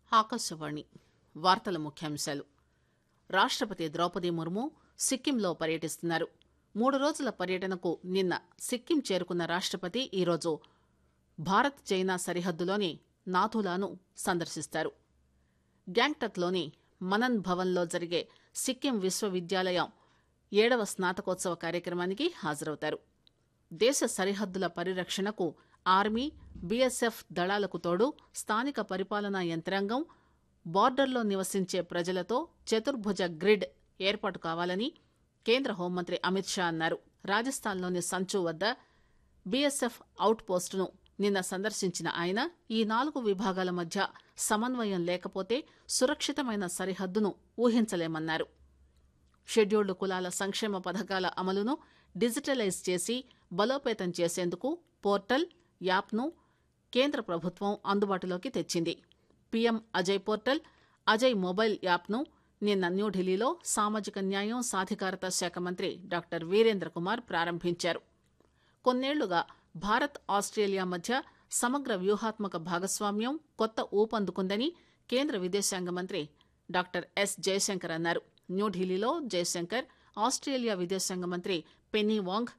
ఆకాశవాణి వార్తల ముఖ్యాంశాలు రాష్టపతి ద్రౌపది ముర్ము సిక్కింలో పర్యటిస్తున్నారు మూడు రోజుల పర్యటనకు నిన్న సిక్కిం చేరుకున్న రాష్టపతి ఈరోజు భారత్ చైనా సరిహద్దులోని నాథులాను సందర్శిస్తారు గ్యాంగ్టక్లోని మనన్ భవన్లో జరిగే సిక్కిం విశ్వవిద్యాలయం ఏడవ స్నాతకోత్సవ కార్యక్రమానికి హాజరవుతారు దేశ సరిహద్దుల పరిరక్షణకు ఆర్మీ బీఎస్ఎఫ్ దళాలకు తోడు స్థానిక పరిపాలనా యంత్రాంగం బార్డర్లో నివసించే ప్రజలతో చతుర్భుజ గ్రిడ్ ఏర్పాటు కావాలని కేంద్ర హోంమంత్రి అమిత్ షా అన్నారు రాజస్థాన్లోని సంచు వద్ద బీఎస్ఎఫ్ అవుట్ పోస్టును నిన్న సందర్శించిన ఆయన ఈ నాలుగు విభాగాల మధ్య సమన్వయం లేకపోతే సురక్షితమైన సరిహద్దును ఊహించలేమన్నారు షెడ్యూల్డ్ కులాల సంక్షేమ పథకాల అమలును డిజిటలైజ్ చేసి బలోపేతం చేసేందుకు పోర్టల్ యాప్ను కేంద్ర ప్రభుత్వం అందుబాటులోకి తెచ్చింది PM Ajay portal Ajay mobile యాప్ను నిన్న న్యూఢిల్లీలో సామాజిక న్యాయం సాధికారత శాఖ మంత్రి డాక్టర్ వీరేంద్ర కుమార్ ప్రారంభించారు కొన్నేళ్లుగా భారత్ ఆస్ట్రేలియా మధ్య సమగ్ర వ్యూహాత్మక భాగస్వామ్యం కొత్త ఊపందుకుందని కేంద్ర విదేశాంగ మంత్రి డాక్టర్ ఎస్ జయశంకర్ అన్నారు న్యూఢిల్లీలో జయశంకర్ ఆస్ట్రేలియా విదేశాంగ మంత్రి పెన్నీ వాంగ్